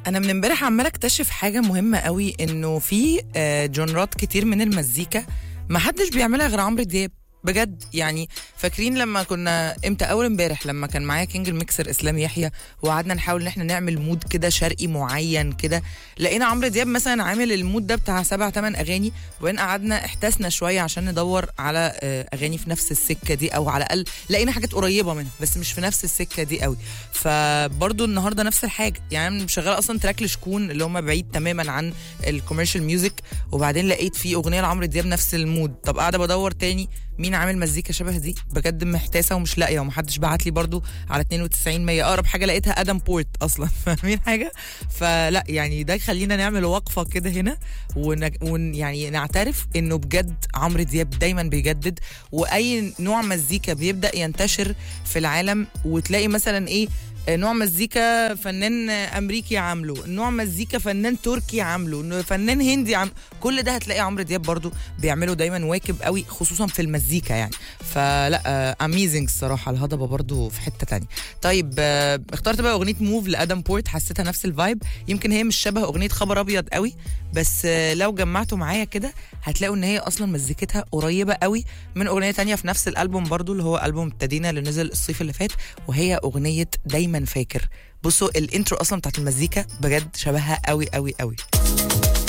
انا من امبارح عماله اكتشف حاجه مهمه قوي انه في آه، جونرات كتير من المزيكا ما حدش بيعملها غير عمرو دياب بجد يعني فاكرين لما كنا امتى اول امبارح لما كان معايا كينج الميكسر اسلام يحيى وقعدنا نحاول ان احنا نعمل مود كده شرقي معين كده لقينا عمرو دياب مثلا عامل المود ده بتاع سبع ثمان اغاني وبعدين قعدنا احتسنا شويه عشان ندور على آه، اغاني في نفس السكه دي او على الاقل لقينا حاجات قريبه منها بس مش في نفس السكه دي قوي فبرضو النهارده نفس الحاجه يعني أنا مشغله اصلا تراك لشكون اللي هم بعيد تماما عن الكوميرشال ميوزك وبعدين لقيت في اغنيه لعمرو دياب نفس المود طب قاعده بدور تاني مين عامل مزيكا شبه دي بجد محتاسه ومش لاقيه ومحدش بعت لي برضو على 92 100 اقرب حاجه لقيتها ادم بورت اصلا فاهمين حاجه فلا يعني ده يخلينا نعمل وقفه كده هنا ون... ون يعني نعترف انه بجد عمرو دياب دايما بيجدد واي نوع مزيكا بيبدا ينتشر في العالم وتلاقي مثلا ايه نوع مزيكا فنان امريكي عامله نوع مزيكا فنان تركي عامله فنان هندي عام كل ده هتلاقي عمرو دياب برضو بيعمله دايما واكب قوي خصوصا في المزيكا يعني فلا اميزنج الصراحه الهضبه برضو في حته تانية طيب آه، اخترت بقى اغنيه موف لادم بورت حسيتها نفس الفايب يمكن هي مش شبه اغنيه خبر ابيض قوي بس آه، لو جمعتوا معايا كده هتلاقوا ان هي اصلا مزيكتها قريبه قوي من اغنيه تانية في نفس الالبوم برضو اللي هو البوم ابتدينا اللي نزل الصيف اللي فات وهي اغنيه دايما فاكر بصوا الانترو اصلا بتاعت المزيكا بجد شبهها قوي قوي قوي